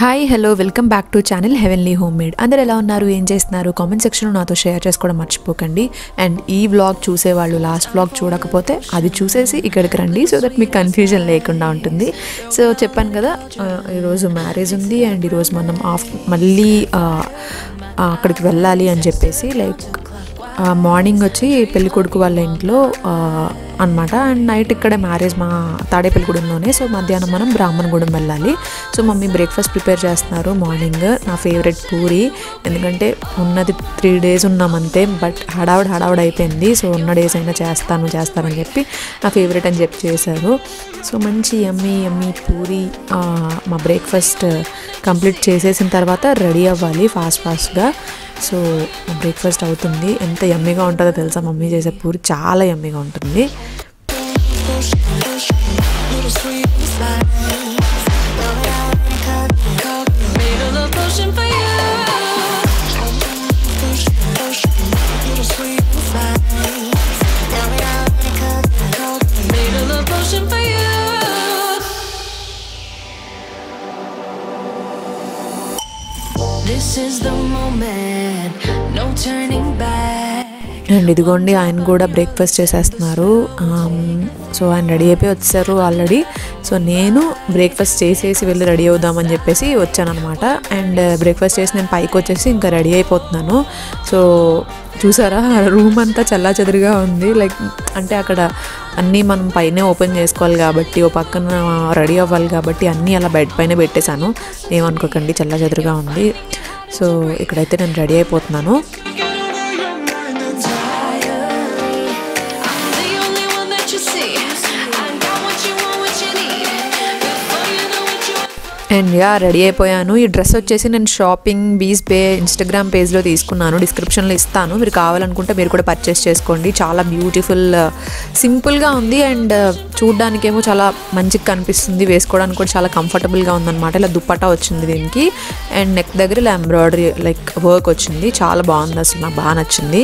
Hi hello welcome back to channel heavenly home made అందరు ఎలా ఉన్నారు ఏం చేస్తున్నారు కామెంట్ సెక్షన్లో నాతో షేర్ చేసుకోవడం మర్చిపోకండి అండ్ ఈ వ్లాగ్ చూసేవాళ్ళు లాస్ట్ వ్లాగ్ చూడకపోతే అది చూసేసి ఇక్కడికి రండి సో దట్ మీకు కన్ఫ్యూజన్ లేకుండా ఉంటుంది సో చెప్పాను కదా ఆ, ఈరోజు మ్యారేజ్ ఉంది అండ్ ఈరోజు మనం ఆఫ్ మళ్ళీ ఆ, ఆ, అక్కడికి వెళ్ళాలి అని చెప్పేసి లైక్ ఆ, మార్నింగ్ వచ్చి పెళ్లి కొడుకు వాళ్ళ ఇంట్లో అనమాట అండ్ నైట్ ఇక్కడ మ్యారేజ్ మా తాడేపల్లిగూడెంలోనే సో మధ్యాహ్నం మనం బ్రాహ్మణగూడెం వెళ్ళాలి సో మమ్మీ బ్రేక్ఫాస్ట్ ప్రిపేర్ చేస్తున్నారు మార్నింగ్ నా ఫేవరెట్ పూరి ఎందుకంటే ఉన్నది త్రీ డేస్ ఉన్నామంతే బట్ హడావుడ్ హడావుడ్ అయిపోయింది సో ఉన్న డేస్ అయినా చేస్తాను చేస్తానని చెప్పి నా ఫేవరెట్ అని చెప్పి చేశారు సో మంచి ఎమ్మి ఎమ్మి పూరి ఆ, మా బ్రేక్ఫాస్ట్ కంప్లీట్ చేసేసిన తర్వాత రెడీ అవ్వాలి ఫాస్ట్ ఫాస్ట్గా సో బ్రేక్ఫాస్ట్ అవుతుంది ఎంత యమ్మీగా ఉంటుందో తెలుసా మమ్మీ చేసే పూరి చాలా యమ్మీగా ఉంటుంది Made a love potion for you. Made a love potion for you. This is the moment, no turning back. And ఇదిగోండి ఆయన కూడా బ్రేక్ఫాస్ట్ చేసేస్తున్నారు ఆమ్, సో ఆయన రెడీ అయిపోయి వచ్చారు ఆల్రెడీ సో నేను బ్రేక్ఫాస్ట్ చేసేసి వెళ్ళి రెడీ అవుదామని చెప్పేసి వచ్చానమాట అండ్ బ్రేక్ఫాస్ట్ చేసి నేను పైకి వచ్చేసి ఇంకా రెడీ అయిపోతున్నాను సో చూసారా రూమ్ అంతా చల్లా చెదురుగా ఉంది లైక్ అంటే అక్కడ అన్నీ మనం పైనే ఓపెన్ చేసుకోవాలి కాబట్టి ఓ పక్కన రెడీ అవ్వాలి కాబట్టి అన్నీ అలా బెడ్ పైన పెట్టేశాను ఏమనుకోకండి చల్లా చెదురుగా ఉంది సో ఇక్కడైతే నేను రెడీ అయిపోతున్నాను I'm the only one that you see. I got what you want, what you need. Before you know what you and yeah ready అయిపోయాను ఈ డ్రెస్ వచ్చేసి నేను షాపింగ్ బీస్ పే ఇన్స్టాగ్రామ్ పేజ్లో తీసుకున్నాను డిస్క్రిప్షన్లో ఇస్తాను మీరు కావాలనుకుంటే మీరు కూడా పర్చేస్ చేసుకోండి చాలా బ్యూటిఫుల్ సింపుల్గా ఉంది అండ్ చూడ్డానికేమో చాలా మంచిగా కనిపిస్తుంది వేసుకోవడానికి కూడా చాలా కంఫర్టబుల్గా ఉందన్నమాట ఇలా దుప్పటా వచ్చింది దీనికి అండ్ నెక్ దగ్గర ఇలా ఎంబ్రాయిడరీ లైక్ వర్క్ వచ్చింది చాలా బాగుంది అసలు నాకు బాగా నచ్చింది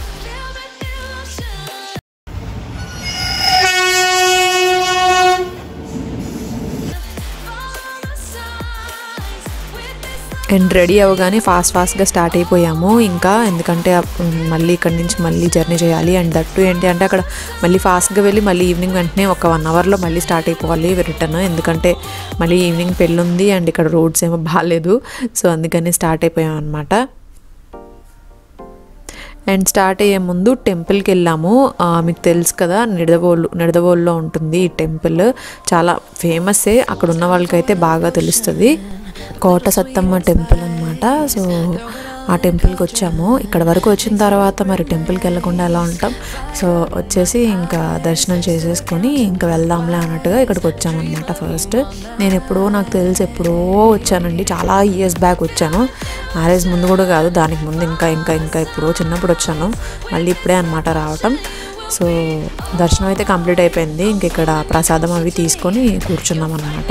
అండ్ రెడీ అవ్వగానే ఫాస్ట్ ఫాస్ట్గా స్టార్ట్ అయిపోయాము ఇంకా ఎందుకంటే ఉమ్, మళ్ళీ ఇక్కడి నుంచి మళ్ళీ జర్నీ చేయాలి అండ్ దట్టు ఏంటి అంటే అక్కడ మళ్ళీ ఫాస్ట్గా వెళ్ళి మళ్ళీ ఈవినింగ్ వెంటనే ఒక వన్ అవర్లో మళ్ళీ స్టార్ట్ అయిపోవాలి రిటర్న్ ఎందుకంటే మళ్ళీ ఈవినింగ్ పెళ్ళి ఉంది అండ్ ఇక్కడ రోడ్స్ ఏమో బాగాలేదు సో అందుకని స్టార్ట్ అయిపోయాం అనమాట అండ్ స్టార్ట్ అయ్యే ముందు టెంపుల్కి వెళ్ళాము ఆ, మీకు తెలుసు కదా నిడదవోలు నిడదవోలులో ఉంటుంది ఈ టెంపుల్ చాలా ఫేమస్సే అక్కడ ఉన్న వాళ్ళకైతే బాగా తెలుస్తుంది కోట సత్తమ్మ టెంపుల్ అనమాట సో ఆ టెంపుల్కి వచ్చాము ఇక్కడ వరకు వచ్చిన తర్వాత మరి టెంపుల్కి వెళ్ళకుండా ఎలా ఉంటాం సో వచ్చేసి ఇంకా దర్శనం చేసేసుకొని ఇంకా వెళ్దాంలే అన్నట్టుగా ఇక్కడికి వచ్చామన్నమాట ఫస్ట్ నేను ఎప్పుడో నాకు తెలిసి ఎప్పుడో వచ్చానండి చాలా ఇయర్స్ బ్యాక్ వచ్చాను మ్యారేజ్ ముందు కూడా కాదు దానికి ముందు ఇంకా ఇంకా ఇంకా ఎప్పుడో చిన్నప్పుడు వచ్చాను మళ్ళీ ఇప్పుడే అనమాట రావటం సో దర్శనం అయితే కంప్లీట్ అయిపోయింది ఇంక ఇక్కడ ప్రసాదం అవి తీసుకొని కూర్చున్నాం అనమాట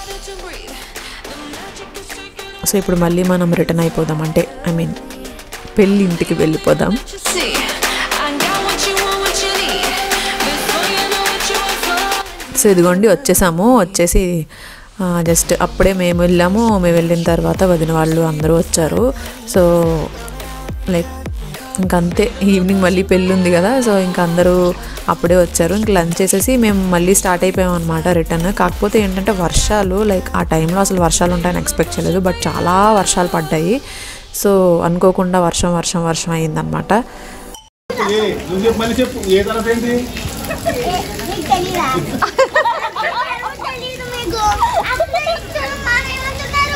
సో ఇప్పుడు మళ్ళీ మనం రిటర్న్ అయిపోదాం అంటే ఐ మీన్ పెళ్ళి ఇంటికి వెళ్ళిపోదాం see. I got what you want, what you need. Before you know what you want for. So ఇదిగోండి వచ్చేసాము వచ్చేసి జస్ట్ అప్పుడే మేము వెళ్ళాము మేము వెళ్ళిన తర్వాత వదిన వాళ్ళు అందరూ వచ్చారు సో లైక్ ఇంకంతే ఈవినింగ్ మళ్ళీ పెళ్ళి ఉంది కదా సో ఇంకా అందరూ అప్పుడే వచ్చారు ఇంక లంచ్ చేసేసి మేము మళ్ళీ స్టార్ట్ అయిపోయాం అనమాట రిటర్న్ కాకపోతే ఏంటంటే వర్షాలు లైక్ ఆ టైంలో అసలు వర్షాలు ఉంటాయని ఎక్స్పెక్ట్ చేయలేదు బట్ చాలా వర్షాలు పడ్డాయి సో అనుకోకుండా వర్షం వర్షం వర్షం అయిందనమాట ఏ నువ్వు చెప్పు మళ్ళీ చెప్పు ఏ తర్వాత ఏంటి నీకు తెలీదా? తెలీదు మీకు. అప్పుడే ఇచ్చారు, మానేమంటున్నారు?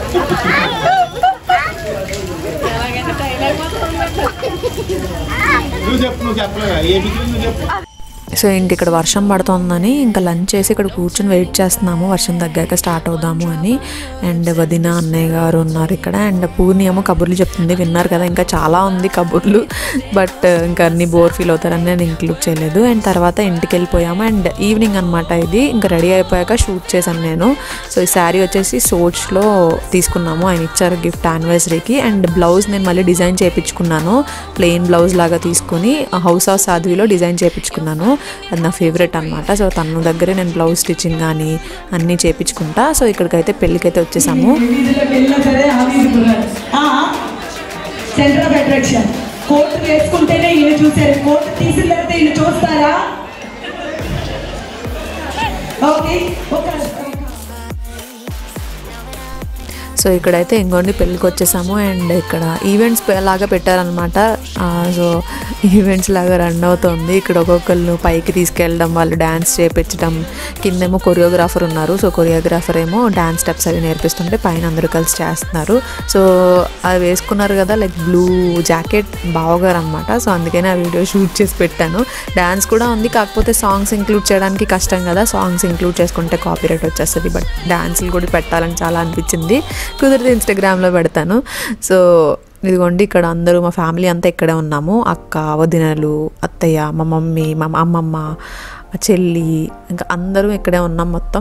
నువ్వు చెప్పు నువ్వు చెప్పలేదా ఏ బిజినెస్ నువ్వు చెప్పు సో ఇంక ఇక్కడ వర్షం పడుతోందని ఇంకా లంచ్ చేసి ఇక్కడ కూర్చొని వెయిట్ చేస్తున్నాము వర్షం తగ్గాక స్టార్ట్ అవుదాము అని అండ్ వదిన అన్నయ్య గారు ఉన్నారు ఇక్కడ అండ్ పూర్ణి ఏమో కబుర్లు చెప్తుంది విన్నారు కదా ఇంకా చాలా ఉంది కబుర్లు బట్ ఇంకా అన్ని బోర్ ఫీల్ అవుతారని నేను ఇంక్లూడ్ చేయలేదు అండ్ తర్వాత ఇంటికి వెళ్ళిపోయాము అండ్ ఈవినింగ్ అనమాట ఇది ఇంకా రెడీ అయిపోయాక షూట్ చేశాను నేను సో ఈ శారీ వచ్చేసి సోచ్లో తీసుకున్నాము ఆయన ఇచ్చారు గిఫ్ట్ యానివర్సరీకి అండ్ బ్లౌజ్ నేను మళ్ళీ డిజైన్ చేయించుకున్నాను ప్లెయిన్ బ్లౌజ్ లాగా తీసుకుని హౌస్ ఆఫ్ సాధ్విలో డిజైన్ చేయించుకున్నాను అది నా ఫేవరెట్ అనమాట సో తన దగ్గరే నేను బ్లౌజ్ స్టిచ్చింగ్ కానీ అన్నీ చేపించుకుంటా సో ఇక్కడికైతే పెళ్ళికైతే వచ్చేసాము వీధిలోకి వెళ్ళినా సరే ఆ వీధి కుర్రాడు. ఆ, సెంటర్ ఆఫ్ అట్రాక్షన్ కోట్ వేసుకుంటేనే ఈయన చూసారు కోట్ తీసిన తర్వాత ఈయన చూస్తారా ఓకే ఒక సో ఇక్కడైతే ఇంకోండి పెళ్ళికి వచ్చేసాము అండ్ ఇక్కడ ఈవెంట్స్ లాగా పెట్టారనమాట సో ఈవెంట్స్ లాగా రన్ అవుతుంది ఇక్కడ ఒక్కొక్కళ్ళు పైకి తీసుకెళ్ళడం వాళ్ళు డ్యాన్స్ చేపించడం కిందేమో కొరియోగ్రాఫర్ ఉన్నారు సో కొరియోగ్రాఫర్ ఏమో డ్యాన్స్ స్టెప్స్ అవి నేర్పిస్తుంటే పైన అందరూ కలిసి చేస్తున్నారు సో అది వేసుకున్నారు కదా లైక్ బ్లూ జాకెట్ బావగారు అనమాట సో అందుకనే ఆ వీడియో షూట్ చేసి పెట్టాను డ్యాన్స్ కూడా ఉంది కాకపోతే సాంగ్స్ ఇంక్లూడ్ చేయడానికి కష్టం కదా సాంగ్స్ ఇంక్లూడ్ చేసుకుంటే కాపీరైట్ వచ్చేస్తుంది బట్ డ్యాన్సులు కూడా పెట్టాలని చాలా అనిపించింది కుదిరితే ఇన్స్టాగ్రామ్లో పెడతాను సో ఇదిగోండి ఇక్కడ అందరూ మా ఫ్యామిలీ అంతా ఇక్కడే ఉన్నాము అక్క వదినలు అత్తయ్య మా మమ్మీ మా అమ్మమ్మ మా చెల్లి ఇంకా అందరూ ఇక్కడే ఉన్నాం మొత్తం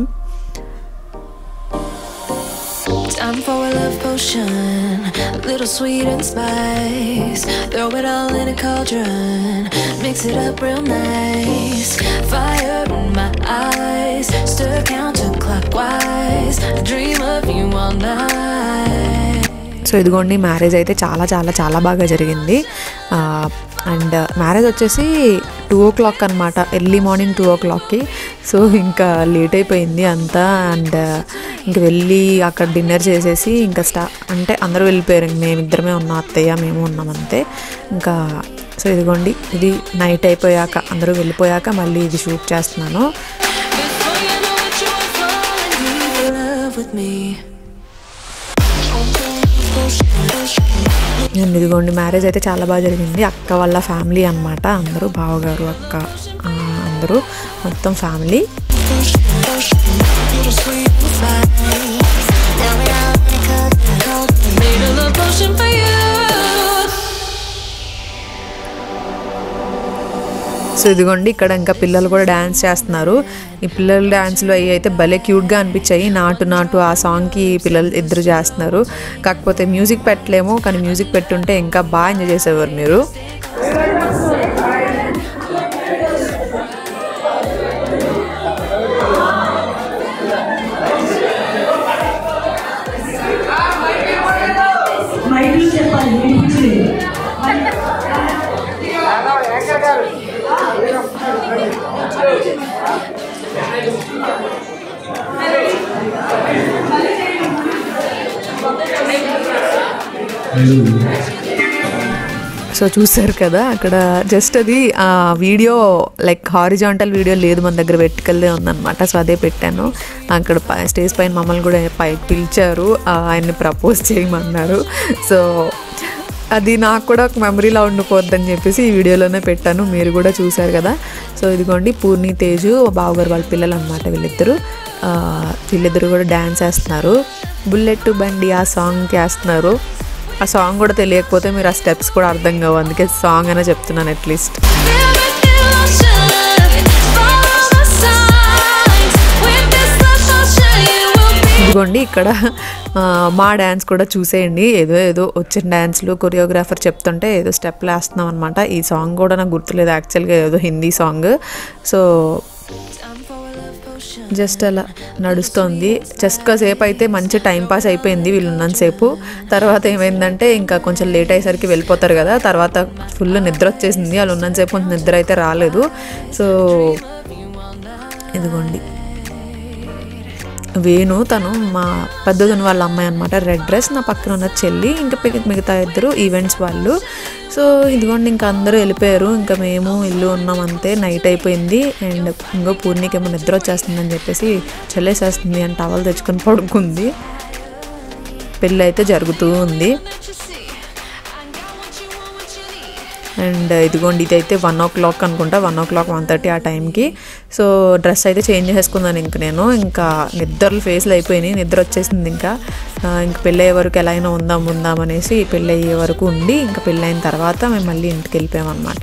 Time for a love potion, a little sweet and spice. Throw it all in a cauldron, mix it up real nice. Fire in my eyes, stir counterclockwise. I dream of you all night. So ఇదిగోండి marriage అయితే చాలా చాలా చాలా బాగా జరిగింది and marriage వచ్చేసి two o'clock అనమాట early morning two ఓ క్లాక్కి సో ఇంకా లేట్ అయిపోయింది అంతా అండ్ ఇంక వెళ్ళి అక్కడ డిన్నర్ చేసేసి ఇంకా స్టా అంటే అందరూ వెళ్ళిపోయారు ఇంక మేమిద్దరమే ఉన్నాం అత్తయ్య మేము ఉన్నాం అంతే ఇంకా సో ఇదిగోండి ఇది నైట్ అయిపోయాక అందరూ వెళ్ళిపోయాక మళ్ళీ ఇది షూట్ చేస్తున్నాను Before you know it, you are falling deep in love with me. And ఇదిగోండి మ్యారేజ్ అయితే చాలా బాగా జరిగింది అక్క వాళ్ళ ఫ్యామిలీ అన్నమాట అందరూ బావగారు అక్క ఆ, అందరూ మొత్తం family Made a love potion for you. So ఇదిగోండి ఇక్కడ ఇంకా పిల్లలు కూడా డ్యాన్స్ చేస్తున్నారు ఈ పిల్లల డ్యాన్స్లో అవి అయితే భలే క్యూట్గా అనిపించాయి నాటు నాటు ఆ సాంగ్కి పిల్లలు ఇద్దరు చేస్తున్నారు కాకపోతే మ్యూజిక్ పెట్టలేము కానీ మ్యూజిక్ పెట్టుంటే ఇంకా బాగా ఎంజాయ్ చేసేవారు మీరు మైకులు చెప్పాలి వినిపించలేదు సో చూసారు కదా అక్కడ జస్ట్ అది ఆ వీడియో లైక్ హారిజాంటల్ వీడియో లేదు మన దగ్గర వెట్టికల్లే ఉందన్నమాట సో అదే పెట్టాను అక్కడ పై- స్టేజ్ పైన మమ్మల్ని కూడా పైకి పిలిచారు ఆ, ఆయన్ని ప్రపోజ్ చేయమన్నారు సో అది నాకు కూడా ఒక మెమరీలా ఉండిపోద్దని చెప్పేసి ఈ వీడియోలోనే పెట్టాను మీరు కూడా చూశారు కదా సో ఇదిగోండి పూర్ణి తేజు బావగారు వాళ్ళ పిల్లలు అనమాట వీళ్ళిద్దరు ఆ, వీళ్ళిద్దరు కూడా డ్యాన్స్ వేస్తున్నారు బుల్లెట్ బండి ఆ సాంగ్కి వేస్తున్నారు ఆ సాంగ్ కూడా తెలియకపోతే మీరు ఆ స్టెప్స్ కూడా అర్థం కావు అందుకే సాంగ్ అనే చెప్తున్నాను at least Feel with emotion. Follow the signs. With this love potion, you will be. ఇదిగోండి ఇక్కడ ఆ, మా డ్యాన్స్ కూడా చూసేయండి ఏదో ఏదో వచ్చిన డ్యాన్స్లు కొరియోగ్రాఫర్ చెప్తుంటే ఏదో స్టెప్లు వేస్తున్నాం అనమాట ఈ సాంగ్ కూడా నాకు గుర్తులేదు యాక్చువల్గా ఏదో Hindi song so Time for a love potion. Just అలా నడుస్తోంది జస్ట్ కాసేపు అయితే మంచి టైం పాస్ అయిపోయింది వీళ్ళు ఉన్నంతసేపు తర్వాత ఏమైందంటే ఇంకా కొంచెం లేట్ అయ్యేసరికి వెళ్ళిపోతారు కదా తర్వాత ఫుల్ నిద్ర వచ్చేసింది వాళ్ళు ఉన్నంతసేపు కొంచెం నిద్ర అయితే రాలేదు సో ఇదిగోండి వేణు తను మా పెద్దదని వాళ్ళ అమ్మాయి అనమాట రెడ్ డ్రెస్ నా పక్కన ఉన్న చెల్లి ఇంకా మిగ- మిగతా ఇద్దరు ఈవెంట్స్ వాళ్ళు సో ఇదిగోండి ఇంకా అందరూ వెళ్ళిపోయారు ఇంకా మేము ఇల్లు ఉన్నాం అంతే నైట్ అయిపోయింది అండ్ ఇంకో పూర్ణికేమో నిద్ర వచ్చేస్తుందని చెప్పేసి చల్లేసేస్తుంది అని టవల్ తెచ్చుకొని పడుకుంది పెళ్ళి అయితే జరుగుతూ ఉంది What you see. I got what you want, what you need. And ఇదిగోండి ఇదైతే వన్ ఓ క్లాక్ అనుకుంటా one o'clock one thirty ఆ టైంకి సో డ్రెస్ అయితే చేంజ్ చేసుకున్నాను ఇంక నేను ఇంకా నిద్రలు ఫేస్లు అయిపోయినాయి నిద్ర వచ్చేసింది ఇంకా ఆ, ఇంక పెళ్ళి అయ్యే వరకు ఎలా అయినా ఉందాం ఉందాం అనేసి పెళ్ళి అయ్యే వరకు ఉండి ఇంకా పెళ్ళి అయిన తర్వాత మేము మళ్ళీ ఇంటికి వెళ్ళిపోయాం అనమాట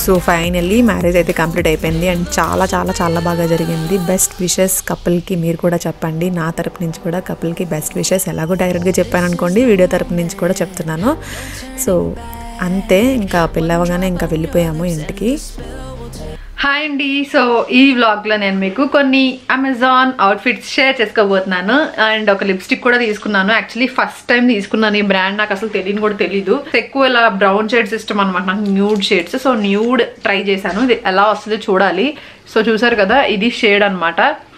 సో ఫైనల్లీ మ్యారేజ్ అయితే కంప్లీట్ అయిపోయింది అండ్ చాలా చాలా చాలా బాగా జరిగింది బెస్ట్ విషెస్ కపుల్కి మీరు కూడా చెప్పండి నా తరపు నుంచి కూడా కపుల్కి బెస్ట్ విషెస్ ఎలాగో డైరెక్ట్గా చెప్పాను అనుకోండి వీడియో తరపు నుంచి కూడా చెప్తున్నాను సో అంతే ఇంకా పెళ్ళవగానే ఇంకా వెళ్ళిపోయాము ఇంటికి హాయ్ అండి సో ఈ వ్లాగ్లో నేను మీకు కొన్ని అమెజాన్ అవుట్ఫిట్స్ షేర్ చేసుకోబోతున్నాను అండ్ ఒక లిప్స్టిక్ కూడా తీసుకున్నాను యాక్చువల్లీ ఫస్ట్ టైం తీసుకున్నాను ఈ బ్రాండ్ నాకు అసలు తెలియని కూడా తెలీదు ఎక్కువ ఇలా బ్రౌన్ షేడ్స్ ఇష్టం అనమాట నాకు nude shades so nude try చేశాను ఇది ఎలా వస్తుందో చూడాలి సో చూసారు కదా ఇది షేడ్ అన్నమాట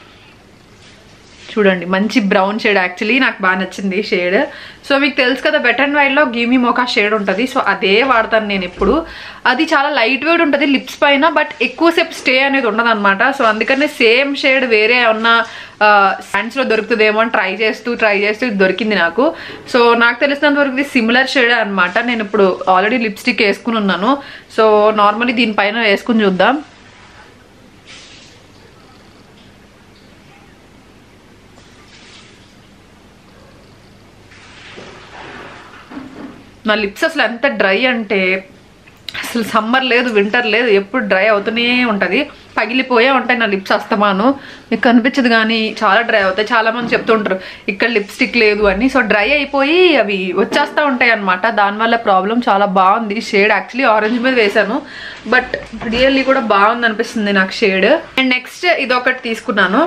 చూడండి మంచి బ్రౌన్ షేడ్ యాక్చువల్లీ నాకు బాగా నచ్చింది షేడ్ సో మీకు తెలుసు కదా వెట్ అండ్ వైడ్లో గీమీ మోకా షేడ్ ఉంటుంది సో అదే వాడతాను నేను ఎప్పుడు అది చాలా లైట్ వెయిట్ ఉంటుంది లిప్స్ పైన బట్ ఎక్కువసేపు స్టే అనేది ఉండదు అనమాట సో అందుకనే సేమ్ షేడ్ వేరే ఉన్న స్టాండ్స్లో దొరుకుతుందేమో అని ట్రై చేస్తూ ట్రై చేస్తూ ఇది దొరికింది నాకు సో నాకు తెలిసినంత వరకు ఇది సిమిలర్ షేడ్ అనమాట నేను ఇప్పుడు ఆల్రెడీ లిప్స్టిక్ వేసుకుని ఉన్నాను సో నార్మల్లీ దీనిపైన వేసుకుని చూద్దాం నా లిప్స్ అసలు ఎంత డ్రై అంటే అసలు సమ్మర్ లేదు వింటర్ లేదు ఎప్పుడు డ్రై అవుతూనే ఉంటుంది పగిలిపోయే ఉంటాయి నా లిప్స్ అస్తమాను మీకు కనిపించదు కానీ చాలా డ్రై అవుతాయి చాలా మంది చెప్తుంటారు ఇక్కడ లిప్స్టిక్ లేదు అని సో డ్రై అయిపోయి అవి వచ్చేస్తూ ఉంటాయి అనమాట దానివల్ల ప్రాబ్లం చాలా బాగుంది షేడ్ యాక్చువల్లీ ఆరెంజ్ మీద వేశాను బట్ రియల్లీ కూడా బాగుంది అనిపిస్తుంది నాకు షేడ్ అండ్ నెక్స్ట్ ఇది ఒకటి తీసుకున్నాను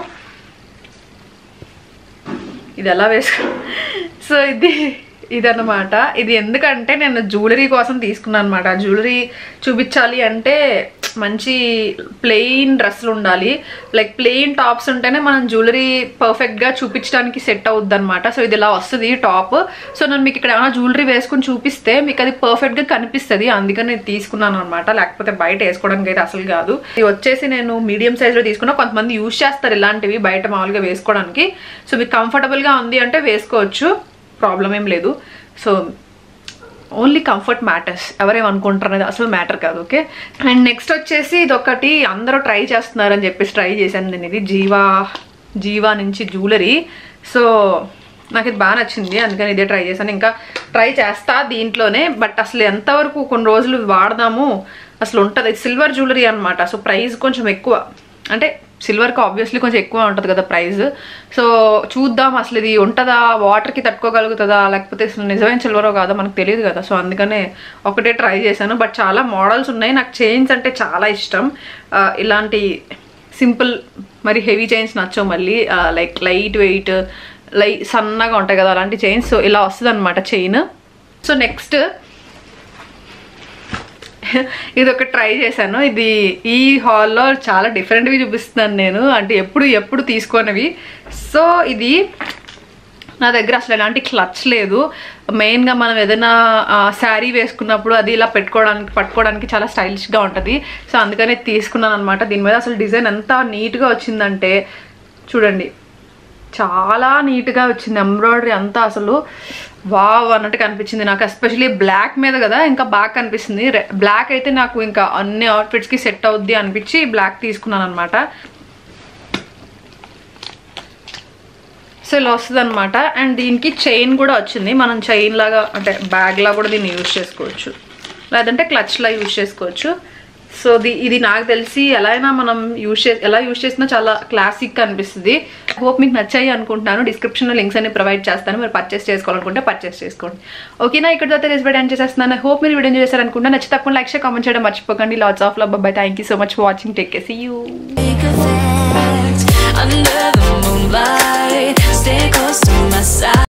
ఇది ఎలా వేసుకో సో ఇది ఇదన్నమాట ఇది ఎందుకంటే నేను జ్యువెలరీ కోసం తీసుకున్నాను అనమాట జ్యువెలరీ చూపించాలి అంటే మంచి ప్లెయిన్ డ్రెస్సులు ఉండాలి లైక్ ప్లెయిన్ టాప్స్ ఉంటేనే మనం జ్యువెలరీ పర్ఫెక్ట్గా చూపించడానికి సెట్ అవుద్ది అనమాట సో ఇది ఇలా వస్తుంది టాప్ సో నేను మీకు ఇక్కడ ఏమైనా జ్యువెలరీ వేసుకుని చూపిస్తే మీకు అది పర్ఫెక్ట్గా కనిపిస్తుంది అందుకని నేను తీసుకున్నాను అనమాట లేకపోతే బయట వేసుకోవడానికి అయితే అసలు కాదు ఇది వచ్చేసి నేను మీడియం సైజ్లో తీసుకున్నా కొంతమంది యూజ్ చేస్తారు ఇలాంటివి బయట మామూలుగా వేసుకోవడానికి సో మీకు కంఫర్టబుల్గా ఉంది అంటే వేసుకోవచ్చు ప్రాబ్లం ఏం లేదు సో ఓన్లీ కంఫర్ట్ మ్యాటర్స్ ఎవరేమనుకుంటారు అనేది అసలు మ్యాటర్ కాదు ఓకే అండ్ నెక్స్ట్ వచ్చేసి ఇది ఒకటి అందరూ ట్రై చేస్తున్నారని చెప్పేసి ట్రై చేశాను నేను ఇది జీవా జీవా నుంచి జ్యువెలరీ సో నాకు ఇది బాగా నచ్చింది అందుకని ఇదే ట్రై చేశాను ఇంకా ట్రై చేస్తా దీంట్లోనే బట్ అసలు ఎంతవరకు కొన్ని రోజులు వాడదాము అసలు ఉంటుంది సిల్వర్ జ్యువెలరీ అనమాట సో ప్రైస్ కొంచెం ఎక్కువ అంటే సిల్వర్కి ఆబ్వియస్లీ కొంచెం ఎక్కువ ఉంటుంది కదా ప్రైస్ సో చూద్దాం అసలు ఇది ఉంటుందా వాటర్కి తట్టుకోగలుగుతుందా లేకపోతే అసలు నిజమైన సిల్వరో కాదో మనకు తెలియదు కదా సో అందుకనే ఒకటే ట్రై చేశాను బట్ చాలా మోడల్స్ ఉన్నాయి నాకు చైన్స్ అంటే చాలా ఇష్టం ఆ, ఇలాంటి సింపుల్ మరి హెవీ చైన్స్ నచ్చవు మళ్ళీ లైక్ లైట్ వెయిట్ లై సన్నగా ఉంటాయి కదా అలాంటి చైన్స్ సో ఇలా వస్తుంది అనమాట చైన్ సో నెక్స్ట్ ఇది ఒక ట్రై చేశాను ఇది ఈ హాల్లో చాలా డిఫరెంట్వి చూపిస్తున్నాను నేను అంటే ఎప్పుడు ఎప్పుడు తీసుకునేవి సో ఇది నా దగ్గర అసలు ఎలాంటి క్లచ్ లేదు మెయిన్గా మనం ఏదైనా శారీ వేసుకున్నప్పుడు అది ఇలా పెట్టుకోవడానికి పట్టుకోవడానికి చాలా స్టైలిష్గా ఉంటుంది సో అందుకనే తీసుకున్నాను అనమాట దీని మీద అసలు డిజైన్ ఎంత నీట్గా వచ్చిందంటే చూడండి చాలా నీట్గా వచ్చింది ఎంబ్రాయిడరీ అంతా అసలు వావ్ అన్నట్టు కనిపించింది నాకు ఎస్పెషలీ బ్లాక్ మీద కదా ఇంకా బాగా కనిపిస్తుంది బ్లాక్ అయితే నాకు ఇంకా అన్ని అవుట్ఫిట్స్కి సెట్ అవుద్ది అనిపించి బ్లాక్ తీసుకున్నాను అనమాట సో ఇలా వస్తుంది అనమాట అండ్ దీనికి చైన్ కూడా వచ్చింది మనం చైన్ లాగా అంటే బ్యాగ్ లా కూడా దీన్ని యూజ్ చేసుకోవచ్చు లేదంటే క్లచ్ లా యూజ్ చేసుకోవచ్చు సో ది ఇది నాకు తెలిసి ఎలా అయినా మనం యూజ్ చే ఎలా యూజ్ చేసినా చాలా క్లాసిక్ అనిపిస్తుంది హోప్ మీకు నచ్చాయి అనుకుంటున్నాను డిస్క్రిప్షన్లో లింక్స్ అన్ని ప్రొవైడ్ చేస్తాను మీరు పర్చేస్ చేసుకోవాలనుకుంటే పర్చేస్ చేసుకోండి ఓకేనా ఇక్కడ తర్వాత రేస్ ఎండ్ చేసేస్తున్నాను హోప్ మీరు వీడియో చేశారనుకుంటా నచ్చి తప్పకుండా లైక్ షేర్ కామెంట్ చేయడం మర్చిపోకండి lots of love bye thank you so much for watching take care see you Make a fact under the moonlight. Stay close to my side.